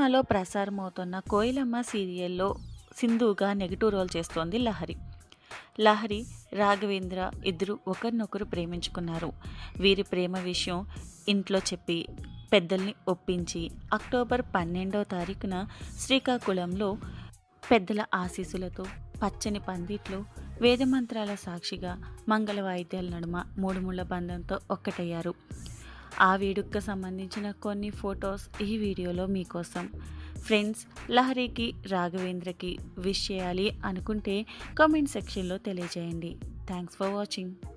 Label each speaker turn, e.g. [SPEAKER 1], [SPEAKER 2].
[SPEAKER 1] సినిమాలో ప్రసారమవుతున్న కోయిలమ్మ సీరియల్లో సింధుగా నెగిటివ్ రోల్ చేస్తోంది లహరి లహరి రాఘవేంద్ర ఇద్దరు ఒకరినొకరు ప్రేమించుకున్నారు వీరి ప్రేమ విషయం ఇంట్లో చెప్పి పెద్దల్ని ఒప్పించి అక్టోబర్ పన్నెండవ తారీఖున శ్రీకాకుళంలో పెద్దల ఆశీస్సులతో పచ్చని పందిట్లో వేదమంత్రాల సాక్షిగా మంగళ వాయిద్యాల నడుమ మూడు ముళ్ళ బంధంతో ఒక్కటయ్యారు ఆ వేడుకకు సంబంధించిన కొన్ని ఫొటోస్ ఈ వీడియోలో మీకోసం ఫ్రెండ్స్ లహరికి రాఘవేంద్రకి విష్ చేయాలి అనుకుంటే కామెంట్ సెక్షన్లో తెలియజేయండి థ్యాంక్స్ ఫర్ వాచింగ్